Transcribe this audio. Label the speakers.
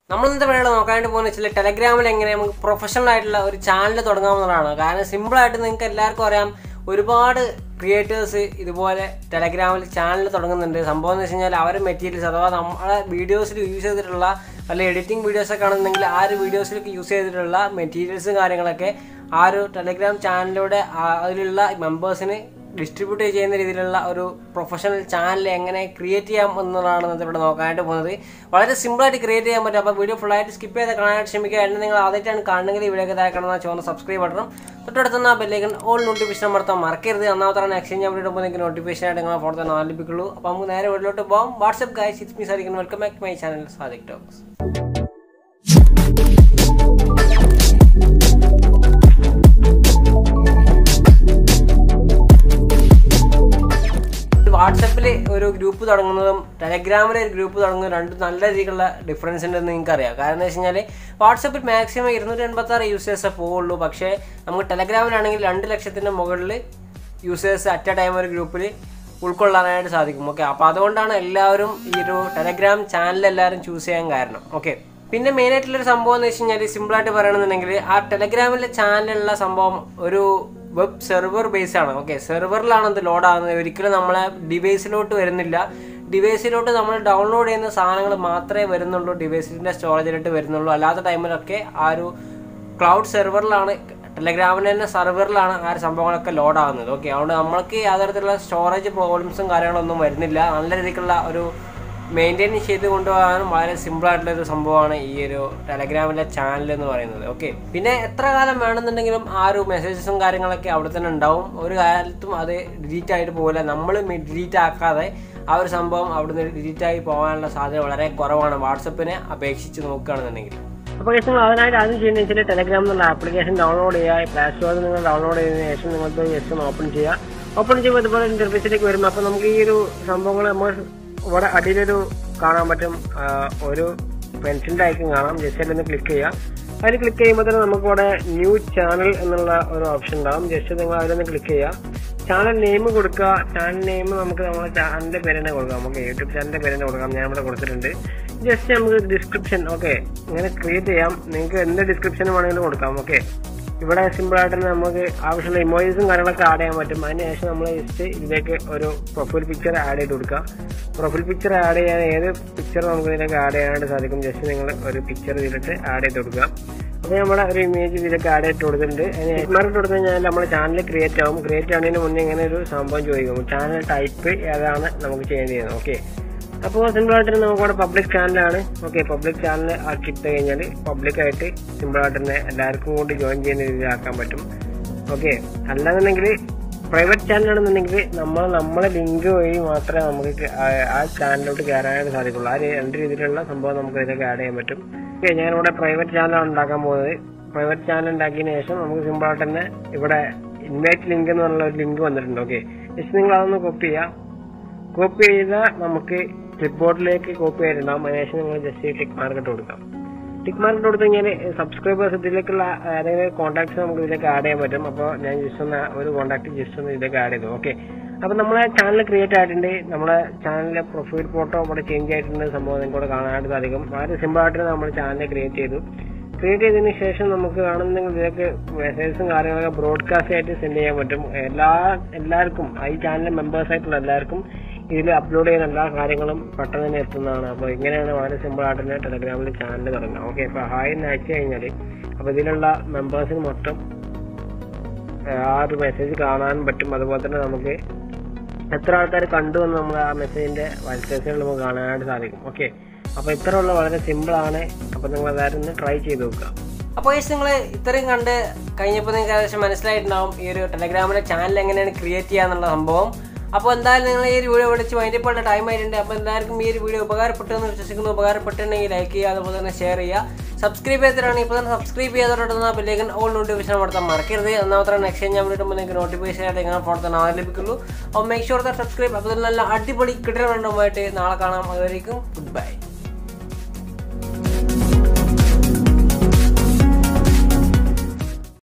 Speaker 1: നമ്മൾ ഇന്നത്തെ വീഡിയോ നോക്കാനായിട്ട് പോകുന്ന വെച്ചാൽ ടെലഗ്രാമിൽ എങ്ങനെ നമുക്ക് പ്രൊഫഷണൽ ആയിട്ടുള്ള ഒരു ചാനൽ തുടങ്ങാവുന്നതാണ് കാരണം സിമ്പിളായിട്ട് നിങ്ങൾക്ക് എല്ലാവർക്കും അറിയാം ഒരുപാട് ക്രിയേറ്റേഴ്സ് ഇതുപോലെ ടെലഗ്രാമിൽ ചാനൽ തുടങ്ങുന്നുണ്ട് സംഭവം എന്ന് വെച്ച് കഴിഞ്ഞാൽ അവരെ മെറ്റീരിയൽസ് അഥവാ നമ്മളെ വീഡിയോസിൽ യൂസ് ചെയ്തിട്ടുള്ള വല്ല എഡിറ്റിംഗ് വീഡിയോസ് ഒക്കെ ആണെന്നുണ്ടെങ്കിൽ ആ ഒരു വീഡിയോസിലൊക്കെ യൂസ് ചെയ്തിട്ടുള്ള മെറ്റീരിയൽസും കാര്യങ്ങളൊക്കെ ആ ഒരു ടെലഗ്രാം ചാനലിലൂടെ ആ- അതിലുള്ള മെമ്പേഴ്സിന് ഡിസ്ട്രിബ്യൂട്ട് ചെയ്യുന്ന രീതിയിലുള്ള ഒരു പ്രൊഫഷണൽ ചാനൽ എങ്ങനെ ക്രിയേറ്റ് ചെയ്യാം എന്നുള്ളതാണ് ഇന്നത്തെ ഇവിടെ നോക്കാനായിട്ട് പോകുന്നത് വളരെ സിമ്പിളായിട്ട് ക്രിയേറ്റ് ചെയ്യാൻ പറ്റും അപ്പോൾ വീഡിയോ ഫുള്ളായിട്ട് സ്കിപ്പ് ചെയ്ത് കാണാനായിട്ട് ശ്രമിക്കുക എന്നെ നിങ്ങൾ ആദ്യമായിട്ടാണ് കാണുന്നെങ്കിൽ ഈ വീഡിയോ താഴെ കാണുന്ന ചുവന്ന സബ്സ്ക്രൈബ് ബട്ടണം തൊട്ടടുത്തുന്ന ബെല്ലേക്കൻ ഓൾ നോട്ടിഫിക്കേഷൻ അമർത്താൻ മറക്കരുത് ഒന്നാമത്താണ് എക്സ്ചേഞ്ച് അപ്ഡേറ്റ് പോകുമ്പോൾ നിങ്ങൾക്ക് നോട്ടിഫിക്കേഷൻ ആയിട്ട് നിങ്ങളെ ഫോട്ടോ തന്നെ ലഭിക്കുള്ളൂ അപ്പോൾ നമുക്ക് നേരെ വീട്ടിലോട്ട് പോകാം വാട്സ്ആപ്പ് ഗൈസ് ഇറ്റ്സ് മീ സാധിക്കുന്നു welcome back my channel Sadiq talks വാട്സപ്പിൽ ഒരു ഗ്രൂപ്പ് തുടങ്ങുന്നതും ടെലഗ്രാമിൽ ഒരു ഗ്രൂപ്പ് തുടങ്ങുന്നതും രണ്ടും നല്ല രീതിയിലുള്ള ഡിഫറൻസ് ഉണ്ടെന്ന് നിങ്ങൾക്ക് അറിയാം കാരണം എന്താ വെച്ച് കഴിഞ്ഞാൽ വാട്സപ്പിൽ മാക്സിമം ഇരുന്നൂറ്റി എൺപത്തി ആറ് യൂസേഴ്സേ പോവുള്ളൂ പക്ഷേ നമുക്ക് ടെലഗ്രാമിലാണെങ്കിൽ രണ്ട് ലക്ഷത്തിൻ്റെ മുകളിൽ യൂസേഴ്സ് അറ്റ് എ ടൈം ഒരു ഗ്രൂപ്പിൽ ഉൾക്കൊള്ളാനായിട്ട് സാധിക്കും ഓക്കെ അപ്പോൾ അതുകൊണ്ടാണ് എല്ലാവരും ഈ ഒരു ടെലഗ്രാം ചാനൽ എല്ലാവരും ചൂസ് ചെയ്യാൻ കാരണം ഓക്കെ പിന്നെ മെയിൻ ആയിട്ടുള്ളൊരു സംഭവം എന്ന് വെച്ച് കഴിഞ്ഞാൽ സിമ്പിളായിട്ട് പറയണമെന്നുണ്ടെങ്കിൽ ആ ടെലഗ്രാമിലെ ചാനലിലുള്ള സംഭവം ഒരു വെബ് സെർവർ ബേസ് ആണ് ഓക്കെ സെർവറിലാണ് ഇത് ലോഡ് ആകുന്നത് ഒരിക്കലും നമ്മളെ ഡിവൈസിലോട്ട് വരുന്നില്ല ഡിവൈസിലോട്ട് നമ്മൾ ഡൗൺലോഡ് ചെയ്യുന്ന സാധനങ്ങൾ മാത്രമേ വരുന്നുള്ളൂ ഡിവൈസിൻ്റെ സ്റ്റോറേജിലോട്ട് വരുന്നുള്ളൂ അല്ലാത്ത ടൈമിലൊക്കെ ആ ഒരു ക്ലൗഡ് സെർവറിലാണ് ടെലഗ്രാമിൻ്റെ തന്നെ സെർവറിലാണ് ആ ഒരു സംഭവങ്ങളൊക്കെ ലോഡ് ആകുന്നത് ഓക്കെ അതുകൊണ്ട് നമ്മൾക്ക് യാതൊരുതരത്തിലുള്ള സ്റ്റോറേജ് പ്രോബ്ലംസും കാര്യങ്ങളൊന്നും വരുന്നില്ല നല്ല രീതിക്കുള്ള ഒരു മെയിൻറ്റെയിൻ ചെയ്ത് കൊണ്ടുപോകാനും വളരെ സിമ്പിൾ ആയിട്ടുള്ള ഒരു സംഭവമാണ് ഈ ഒരു ടെലഗ്രാമിലെ ചാനൽ എന്ന് പറയുന്നത് ഓക്കെ പിന്നെ എത്ര കാലം വേണമെന്നുണ്ടെങ്കിലും ആ ഒരു മെസ്സേജസും കാര്യങ്ങളൊക്കെ അവിടെ തന്നെ ഉണ്ടാവും ഒരു കാലത്തും അത് ഡിലീറ്റ് ആയിട്ട് പോകില്ല നമ്മൾ ഡിലീറ്റ് ആക്കാതെ ആ ഒരു സംഭവം അവിടുന്ന് ഡിലീറ്റ് ആയി പോകാനുള്ള സാധ്യത വളരെ കുറവാണ് വാട്സപ്പിനെ അപേക്ഷിച്ച് നോക്കുകയാണെന്നുണ്ടെങ്കിൽ അപ്പോൾ നിങ്ങൾ അതിനായിട്ട് ആദ്യം ചെയ്യുന്നത് വെച്ചാൽ ടെലഗ്രാം എന്നുള്ള ആപ്ലിക്കേഷൻ ഡൗൺലോഡ് ചെയ്യുക പ്ലേ സ്റ്റോറിൽ നിങ്ങൾ ഡൗൺലോഡ് ചെയ്തതിനു ശേഷം നിങ്ങൾക്ക് ജസ്റ്റ് ഒന്ന് ഓപ്പൺ ചെയ്യുക ഓപ്പൺ ചെയ്യുമ്പോൾ ഇതുപോലെ ഇന്റർഫേസിലേക്ക് വരും അപ്പോൾ നമുക്ക് ഈ ഒരു സംഭവങ്ങൾ നമ്മൾ ഇവിടെ അടിയിലൊരു കാണാൻ പറ്റും ആ, ഒരു പെൻസിലിന്റെ ഐക്കൺ കാണാം ജസ്റ്റ് അതിൽ ഒന്ന് ക്ലിക്ക് ചെയ്യാം അതിൽ ക്ലിക്ക് ചെയ്യുമ്പോൾ തന്നെ നമുക്ക് ഇവിടെ ന്യൂ ചാനൽ എന്നുള്ള ഒരു ഓപ്ഷൻ ഉണ്ടാവും ജസ്റ്റ് നിങ്ങൾ അതിലൊന്ന് ക്ലിക്ക് ചെയ്യുക ചാനൽ നെയിം കൊടുക്കുക ചാനൽ നെയിം നമുക്ക് നമ്മുടെ ചാനലിന്റെ പേര് തന്നെ കൊടുക്കാം നമുക്ക് യൂട്യൂബ് ചാനലിന്റെ പേര് തന്നെ കൊടുക്കാം ഞാൻ ഇവിടെ കൊടുത്തിട്ടുണ്ട് ജസ്റ്റ് നമുക്ക് ഡിസ്ക്രിപ്ഷൻ ഓക്കെ ഇങ്ങനെ ക്രിയേറ്റ് ചെയ്യാം നിങ്ങൾക്ക് എന്ത് ഡിസ്ക്രിപ്ഷൻ വേണമെങ്കിലും കൊടുക്കാം ഓക്കെ ഇവിടെ സിമ്പിൾ ആയിട്ട് തന്നെ നമുക്ക് ആവശ്യമുള്ള ഇമോജീസും കാര്യങ്ങളൊക്കെ ആഡ് ചെയ്യാൻ പറ്റും അതിനുശേഷം നമ്മൾ ജസ്റ്റ് ഇതിലേക്ക് ഒരു പ്രൊഫൈൽ പിക്ചർ ആഡ് ചെയ്ത് കൊടുക്കുക പ്രൊഫൈൽ പിക്ചർ ആഡ് ചെയ്യാൻ ഏത് പിക്ചർ നമുക്ക് ഇതിലേക്ക് ആഡ് ചെയ്യാനായിട്ട് സാധിക്കും ജസ്റ്റ് നിങ്ങൾ ഒരു പിക്ചർ ഇതിലിട്ട് ആഡ് ചെയ്ത് കൊടുക്കുക അപ്പോൾ നമ്മുടെ ഒരു ഇമേജ് ഇതിലേക്ക് ആഡ് ചെയ്ത് കൊടുത്തിട്ടുണ്ട് അതിന് മാർക്ക് കൊടുത്തു കഴിഞ്ഞാൽ നമ്മുടെ ചാനൽ ക്രിയേറ്റ് ആവും ക്രിയേറ്റ് ആവുന്നതിന് മുന്നേ ഇങ്ങനെ ഒരു സംഭവം ചോദിക്കും ചാനൽ ടൈപ്പ് ഏതാണ് നമുക്ക് ചെയ്യേണ്ടത് ഓക്കെ അപ്പോൾ സിമ്പിൾ ആയിട്ട് നമുക്ക് ഇവിടെ പബ്ലിക് ചാനലാണ് ഓക്കെ പബ്ലിക് ചാനൽ ആക്കി ഇട്ട് കഴിഞ്ഞാൽ പബ്ലിക് ആയിട്ട് സിമ്പിൾ ആയിട്ട് തന്നെ എല്ലാവർക്കും കൂടി ജോയിൻ ചെയ്യുന്ന രീതിയിലാക്കാൻ പറ്റും ഓക്കെ അല്ലാന്നുണ്ടെങ്കിൽ പ്രൈവറ്റ് ചാനലാണെന്നുണ്ടെങ്കിൽ നമ്മൾ നമ്മളെ ലിങ്ക് വഴി മാത്രമേ നമുക്ക് ആ- ആ ചാനലിലോട്ട് കയറാനായിട്ട് സാധിക്കുള്ളൂ ആ രണ്ട് രീതിയിലുള്ള സംഭവം നമുക്ക് ഇതിലേക്ക് ആഡ് ചെയ്യാൻ പറ്റും ഓക്കെ ഞാനിവിടെ പ്രൈവറ്റ് ചാനലാണ് ഉണ്ടാക്കാൻ പോകുന്നത് പ്രൈവറ്റ് ചാനൽ ഉണ്ടാക്കിയതിന് ശേഷം നമുക്ക് സിമ്പിൾ ആയിട്ട് തന്നെ ഇവിടെ ഇൻവൈറ്റ് ലിങ്ക് എന്നുള്ള ഒരു ലിങ്ക് വന്നിട്ടുണ്ട് ഓക്കെ ജസ്റ്റ് നിങ്ങൾ അതൊന്ന് കോപ്പി ചെയ്യാം കോപ്പി ചെയ്താൽ നമുക്ക് ക്ലിപ്പ് ബോർഡിലേക്ക് കോപ്പി ആയിട്ടുണ്ടാവും അതിനുശേഷം നിങ്ങൾ ജസ്റ്റ് ടിക്ക് മാർക്ക് ഇട്ട് കൊടുക്കാം ടിക്ക് മാർക്ക് ഇട്ട് കൊടുത്തു കഴിഞ്ഞാൽ സബ്സ്ക്രൈബേഴ്സ് ഇതിലേക്കുള്ള ഏതെങ്കിലും കോൺടാക്ട്സ് നമുക്ക് ഇതിലേക്ക് ആഡ് ചെയ്യാൻ പറ്റും അപ്പോൾ ഞാൻ ജസ്റ്റ് ഒന്ന് ഒരു കോൺടാക്ട് ജസ്റ്റ് ഒന്ന് ഇതിലേക്ക് ആഡ് ചെയ്തു ഓക്കെ അപ്പോൾ നമ്മളെ ചാനൽ ക്രിയേറ്റ് ആയിട്ടുണ്ട് നമ്മളെ ചാനലിലെ പ്രൊഫൈൽ ഫോട്ടോ ഇവിടെ ചേഞ്ച് ആയിട്ടുണ്ട് സംഭവം നിങ്ങൾക്ക് ഇവിടെ കാണാനായിട്ട് സാധിക്കും വളരെ സിമ്പിൾ ആയിട്ട് നമ്മൾ ചാനൽ ക്രിയേറ്റ് ചെയ്തു ക്രിയേറ്റ് ചെയ്തതിന് ശേഷം നമുക്ക് കാണുന്നെങ്കിൽ ഇതിലേക്ക് മെസ്സേജസും കാര്യങ്ങളൊക്കെ ബ്രോഡ്കാസ്റ്റ് ആയിട്ട് സെൻഡ് ചെയ്യാൻ പറ്റും എല്ലാ എല്ലാവർക്കും ഈ ചാനലിലെ മെമ്പേഴ്സ് ആയിട്ടുള്ള എല്ലാവർക്കും ഇതിൽ അപ്ലോഡ് ചെയ്യുന്ന എല്ലാ കാര്യങ്ങളും പെട്ടെന്ന് തന്നെ എത്തുന്നതാണ് അപ്പോൾ ഇങ്ങനെയാണ് വളരെ സിമ്പിൾ ആയിട്ട് തന്നെ ടെലഗ്രാമിൽ ചാനൽ തുടങ്ങുക ഓക്കെ അപ്പോൾ ഹായ് എന്ന് അയച്ചു കഴിഞ്ഞാൽ അപ്പോൾ ഇതിലുള്ള മെമ്പേഴ്സിന് മൊത്തം ആ ഒരു മെസ്സേജ് കാണാൻ പറ്റും അതുപോലെ തന്നെ നമുക്ക് എത്ര ആൾക്കാർ കണ്ടു എന്ന് നമ്മൾ ആ മെസ്സേജിന്റെ വലത്തേസിൽ നമുക്ക് കാണാനായിട്ട് സാധിക്കും ഓക്കെ അപ്പോൾ ഇത്രയുള്ള വളരെ സിമ്പിൾ ആണ് അപ്പോൾ നിങ്ങൾ അതായത് ഒന്ന് ട്രൈ ചെയ്ത് നോക്കുക അപ്പോൾ ഈ നിങ്ങൾ ഇത്രയും കണ്ട് കഴിഞ്ഞപ്പോൾ നിങ്ങൾക്ക് ഏകദേശം മനസ്സിലായിട്ടുണ്ടാവും ഈ ഒരു ടെലഗ്രാമിലെ ചാനൽ എങ്ങനെയാണ് ക്രിയേറ്റ് ചെയ്യുക എന്നുള്ള സംഭവം അപ്പോൾ എന്തായാലും നിങ്ങൾ ഈ ഒരു വീഡിയോ വിളിച്ച് വൈൻഡിപ്പോൾ ടൈം ആയിട്ടുണ്ട് അപ്പോൾ എല്ലാവർക്കും ഈ ഒരു വീഡിയോ ഉപകാരപ്പെട്ടു എന്ന് വിശ്വസിക്കുന്നു ഉപകാരപ്പെട്ടിട്ടുണ്ടെങ്കിൽ ലൈക്ക് ചെയ്യുക അതുപോലെ തന്നെ ഷെയർ ചെയ്യുക സബ്സ്ക്രൈബ് ചെയ്തിട്ടാണ് ഇപ്പോൾ തന്നെ സബ്സ്ക്രൈബ് ചെയ്തോട്ടുന്ന ബില്ലേക്കൻ ഓൾ നോട്ടിഫിക്കേഷൻ അവിടുത്തെ മറക്കരുത് ഒന്നാമത്തെ എക്സ്ചേഞ്ച് ഞാൻ വിടുമ്പോൾ നിങ്ങൾക്ക് നോട്ടിഫിക്കേഷൻ ആയിട്ട് ഇങ്ങനെ ഫോൺ തന്നെ ആദ്യം ലഭിക്കുള്ളൂ അപ്പോൾ മേക്ക് ഷുവർ ദ സബ്സ്ക്രൈബ് അപ്പോൾ നല്ല അടിപൊളി കിട്ടലുണ്ടായിട്ട് നാളെ കാണാം അതുവരേക്കും ഗുഡ് ബൈ